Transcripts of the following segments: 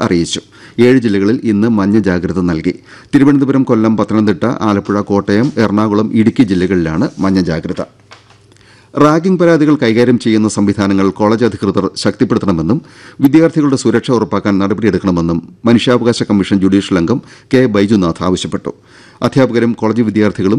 അറിയിച്ചു ഏഴ് ജില്ലകളിൽ ഇന്ന് മഞ്ഞ ജാഗ്രത നൽകി തിരുവനന്തപുരം കൊല്ലം പത്തനംതിട്ട ആലപ്പുഴ കോട്ടയം എറണാകുളം ഇടുക്കി ജില്ലകളിലാണ് മഞ്ഞ ജാഗ്രത റാഗിംഗ് പരാതികൾ കൈകാര്യം ചെയ്യുന്ന സംവിധാനങ്ങൾ കോളേജ് അധികൃതർ ശക്തിപ്പെടുത്തണമെന്നും വിദ്യാർത്ഥികളുടെ സുരക്ഷ ഉറപ്പാക്കാൻ നടപടിയെടുക്കണമെന്നും മനുഷ്യാവകാശ കമ്മീഷൻ ജുഡീഷ്യൽ അംഗം കെ ബൈജുനാഥ് ആവശ്യപ്പെട്ടു അധ്യാപകരും കോളേജ് വിദ്യാർത്ഥികളും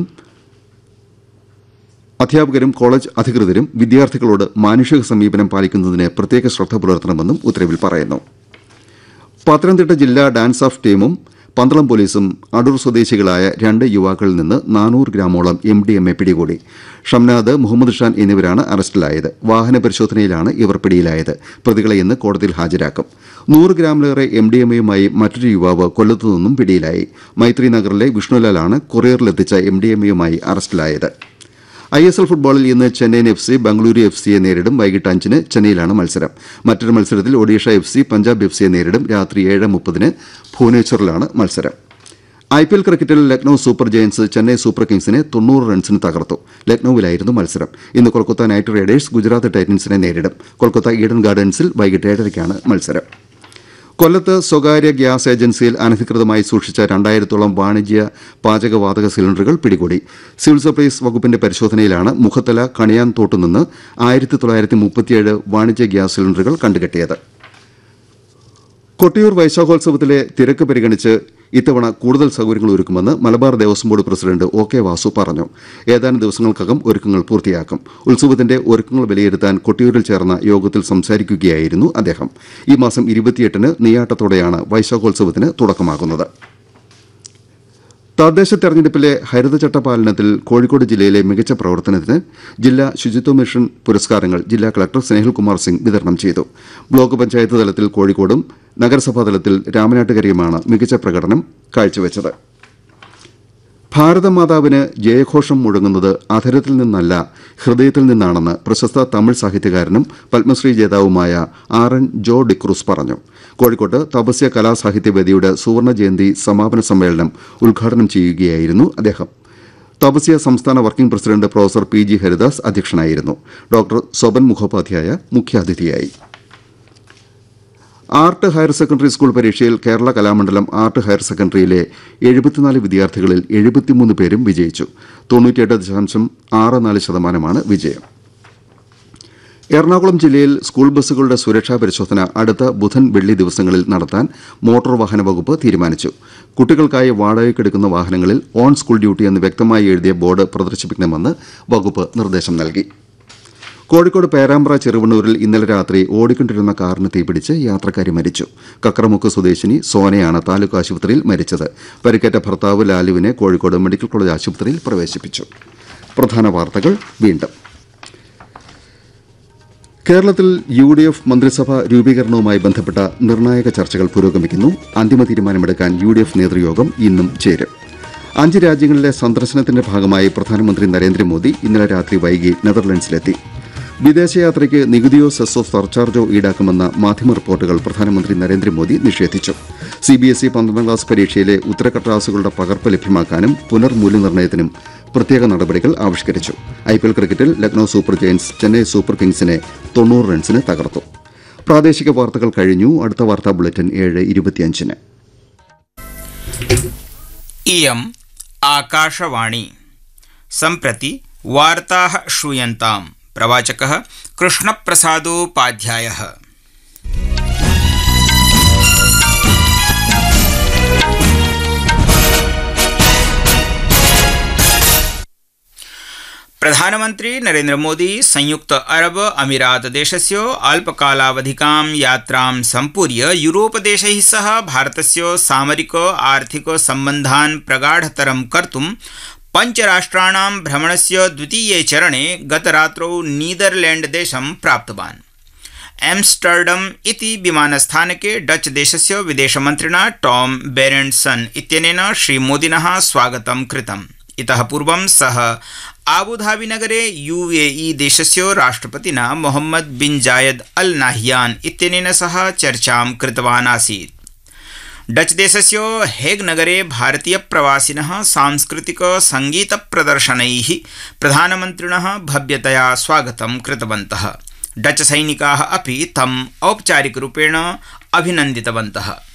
അധ്യാപകരും കോളേജ് അധികൃതരും വിദ്യാർത്ഥികളോട് മാനുഷിക സമീപനം പാലിക്കുന്നതിന് പ്രത്യേക ശ്രദ്ധ പുലർത്തണമെന്നും ഉത്തരവിൽ പറയുന്നു പത്തനംതിട്ട ജില്ലാ ഡാൻസ് ഓഫ് ടീമും പന്തളം പോലീസും അടൂർ സ്വദേശികളായ രണ്ട് യുവാക്കളിൽ നിന്ന് നാനൂറ് ഗ്രാമോളം എം ഡി എം എ പിടികൂടി ഷംനാദ് മുഹമ്മദ് ഷാൻ എന്നിവരാണ് അറസ്റ്റിലായത് വാഹന പരിശോധനയിലാണ് ഇവർ പിടിയിലായത് പ്രതികളെ ഇന്ന് കോടതിയിൽ ഹാജരാക്കും നൂറ് ഗ്രാമിലേറെ എം ഡി എം എയുമായി മറ്റൊരു യുവാവ് കൊല്ലത്തു നിന്നും പിടിയിലായി മൈത്രി നഗറിലെ വിഷ്ണുലാലാണ് കൊറിയറിലെത്തിച്ച എം ഡി എം എയുമായി അറസ്റ്റിലായത് ഐ എസ് എൽ ഫുട്ബോളിൽ ഇന്ന് Chennaiyin F C Bengaluru F സിയെ നേരിടും വൈകിട്ട് അഞ്ചിന് ചെന്നൈയിലാണ് മത്സരം മറ്റൊരു മത്സരത്തിൽ Odisha F C Punjab F സിയെ നേരിടും രാത്രി ഏഴ് മുപ്പതിന് ഭുവനേശ്വറിലാണ് മത്സരം ഐ പി എൽ ക്രിക്കറ്റിൽ Lucknow super giants Chennai super കിങ്സിനെ തൊണ്ണൂറ് റൺസിന് തകർത്തു ലക്നൌവിലായിരുന്നു മത്സരം ഇന്ന് കൊൽക്കത്ത നൈറ്റ് റൈഡേഴ്സ് ഗുജറാത്ത് ടൈറ്റൻസിനെ നേരിടും കൊൽക്കത്ത ഈഡൻ ഗാർഡൻസിൽ വൈകിട്ട് ഏഴരയ്ക്കാണ് മത്സരം കൊല്ലത്ത് സ്വകാര്യ ഗ്യാസ് ഏജൻസിയിൽ അനധികൃതമായി സൂക്ഷിച്ച രണ്ടായിരത്തോളം വാണിജ്യ പാചകവാതക സിലിണ്ടറുകൾ പിടികൂടി സിവിൽ സപ്ലൈസ് വകുപ്പിന്റെ പരിശോധനയിലാണ് മുഖത്തല കണിയാൻ തോട്ടുനിന്ന് ആയിരത്തി തൊള്ളായിരത്തി മുപ്പത്തിയേഴ് വാണിജ്യ ഗ്യാസ് സിലിണ്ടറുകൾ കണ്ടുകെട്ടിയത് കൊട്ടിയൂർ വൈശാഖോത്സവത്തിലെ തിരക്ക് പരിഗണിച്ച് ഇത്തവണ കൂടുതൽ സൌകര്യങ്ങൾ ഒരുക്കുമെന്ന് Malabar Devaswom board president O K Vasu പറഞ്ഞു ഏതാനും ദിവസങ്ങൾക്കകം ഒരുക്കങ്ങൾ പൂർത്തിയാക്കും ഉത്സവത്തിന്റെ ഒരുക്കങ്ങൾ വിലയിരുത്താൻ കൊട്ടിയൂരിൽ ചേർന്ന യോഗത്തിൽ സംസാരിക്കുകയായിരുന്നു അദ്ദേഹം ഈ മാസം ഇരുപത്തിയെട്ടിന് നെയ്യാട്ടത്തോടെയാണ് വൈശാഖോത്സവത്തിന് തുടക്കമാകുന്നത് തദ്ദേശ തെരഞ്ഞെടുപ്പിലെ ഹരിതചട്ട പാലനത്തിൽ കോഴിക്കോട് ജില്ലയിലെ മികച്ച പ്രവർത്തനത്തിന് ജില്ലാ ശുചിത്വ മിഷൻ പുരസ്കാരങ്ങൾ ജില്ലാ കളക്ടർ സ്നേഹിൽകുമാർ സിംഗ് വിതരണം ചെയ്തു ബ്ലോക്ക് പഞ്ചായത്ത് തലത്തിൽ കോഴിക്കോടും നഗരസഭാ തലത്തിൽ രാമനാട്ടുകരയുമാണ് മികച്ച പ്രകടനം കാഴ്ചവെച്ചത് ഭാരതമാതാവിന് ജയഘോഷം മുഴങ്ങുന്നത് അധരത്തിൽ നിന്നല്ല ഹൃദയത്തിൽ നിന്നാണെന്ന് പ്രശസ്ത തമിഴ് സാഹിത്യകാരനും പത്മശ്രീ ജേതാവുമായ ആർ എൻ ജോ ഡിക്രൂസ് പറഞ്ഞു കോഴിക്കോട്ട് തപസ്യ കലാസാഹിത്യവേദിയുടെ സുവർണ ജയന്തി സമാപന സമ്മേളനം ഉദ്ഘാടനം ചെയ്യുകയായിരുന്നു അദ്ദേഹം തപസ്യ സംസ്ഥാന working president professor P G Haridas അധ്യക്ഷനായിരുന്നു ഡോക്ടർ സ്വപൻ മുഖോപാധ്യായ മുഖ്യാതിഥിയായി ആർട്ട് ഹയർ സെക്കൻഡറി സ്കൂൾ പരീക്ഷയിൽ കേരള കലാമണ്ഡലം ആർട്ട് ഹയർ സെക്കൻഡറിയിലെ എഴുപത്തിനാല് വിദ്യാർത്ഥികളിൽ എഴുപത്തിമൂന്ന് പേരും വിജയിച്ചു തൊണ്ണൂറ്റിയെട്ട് ദശാംശം ആറ് നാല് ശതമാനമാണ് വിജയം എറണാകുളം ജില്ലയിൽ സ്കൂൾ ബസ്സുകളുടെ സുരക്ഷാ പരിശോധന അടുത്ത ബുധൻ വെള്ളി ദിവസങ്ങളിൽ നടത്താൻ മോട്ടോർ വാഹന വകുപ്പ് തീരുമാനിച്ചു കുട്ടികൾക്കായി വാടകയ്ക്കെടുക്കുന്ന വാഹനങ്ങളിൽ ഓൺ സ്കൂൾ ഡ്യൂട്ടി എന്ന് വ്യക്തമായി എഴുതിയ ബോർഡ് പ്രദർശിപ്പിക്കണമെന്ന് വകുപ്പ് നിർദ്ദേശം നൽകി കോഴിക്കോട് പേരാമ്പ്ര ചെറുവണ്ണൂരിൽ ഇന്നലെ രാത്രി ഓടിക്കൊണ്ടിരുന്ന കാറിന് തീപിടിച്ച് യാത്രക്കാരി മരിച്ചു കക്രമുക്ക് സ്വദേശിനി സോനയാണ് താലൂക്ക് ആശുപത്രിയിൽ മരിച്ചത് പരിക്കേറ്റ ഭർത്താവ് ലാലുവിനെ കോഴിക്കോട് മെഡിക്കൽ കോളേജ് ആശുപത്രിയിൽ പ്രവേശിപ്പിച്ചു പ്രധാന വാർത്തകൾ വീണ്ടും കേരളത്തിൽ യു ഡി എഫ് മന്ത്രിസഭ രൂപീകരണവുമായി ബന്ധപ്പെട്ട നിർണായക ചർച്ചകൾ പുരോഗമിക്കുന്നു അന്തിമ തീരുമാനമെടുക്കാൻ യു ഡി എഫ് നേതൃയോഗം ഇന്നും ചേരും അഞ്ച് രാജ്യങ്ങളിലെ സന്ദർശനത്തിന്റെ ഭാഗമായി പ്രധാനമന്ത്രി നരേന്ദ്രമോദി ഇന്നലെ രാത്രി വൈകി നെതർലൻഡ്സിലെത്തി വിദേശയാത്രയ്ക്ക് നികുതിയോ സെസ്സോ സർചാർജോ ഈടാക്കുമെന്ന മാധ്യമ റിപ്പോർട്ടുകൾ പ്രധാനമന്ത്രി നരേന്ദ്രമോദി നിഷേധിച്ചു സി ബി എസ് ഇ പന്ത്രണ്ടാം ക്ലാസ് പരീക്ഷയിലെ ഉത്തരക്കടലാസുകളുടെ പകർപ്പ് ലഭ്യമാക്കാനും പുനർമൂല്യനിർണ്ണയത്തിനും പ്രത്യേക നടപടികൾ ആവിഷ്കരിച്ചു ഐ പി എൽ ക്രിക്കറ്റിൽ Lucknow super giants Chennai super കിങ്സിനെ തൊണ്ണൂറ് റൺസിന് തകർത്തു പ്രാദേശിക വാർത്തകൾ കഴിഞ്ഞു അടുത്ത വാർത്താ ബുള്ളറ്റിൻ ഏഴ് ഇരുപത്തിയഞ്ചിന് इयम् आकाशवाणी सम्प्रति वार्ताः श्रूयन्ताम् प्रवाचकः कृष्णप्रसादोपाध्यायः प्रधानमन्त्री नरेन्द्रमोदी संयुक्त अरब अमीरात देशस्य अल्पकालावधिकां यात्रां सम्पूर्य यूरोपदेशैः सह भारतस्य सामरिक आर्थिक सम्बन्धान् प्रगाढतरं कर्तुं पञ्चराष्ट्राणां भ्रमणस्य द्वितीये चरणे गतरात्रौ नीदरलैण्डदेशं प्राप्तवान् एम्स्टर्डम इति विमानस्थानके डच देशस्य विदेशमन्त्रिणा टॉम बेरेण्डसन इत्यनेन श्रीमोदिनः स्वागतं कृतम् इतः पूर्वं सः आबुधाबीनगरे यूएई देशस्य राष्ट्रपतिना मोहम्मद बिन जायद अल नाहियान इत्यनेन सह चर्चां कृतवान् आसीत् डच देशस्य हेग नगरे भारतीयप्रवासिनः सांस्कृतिक सङ्गीतप्रदर्शनैः प्रधानमन्त्रिणः भव्यतया स्वागतं कृतवन्तः डच सैनिकाः अपि तम् औपचारिकरूपेण अभिनन्दितवन्तः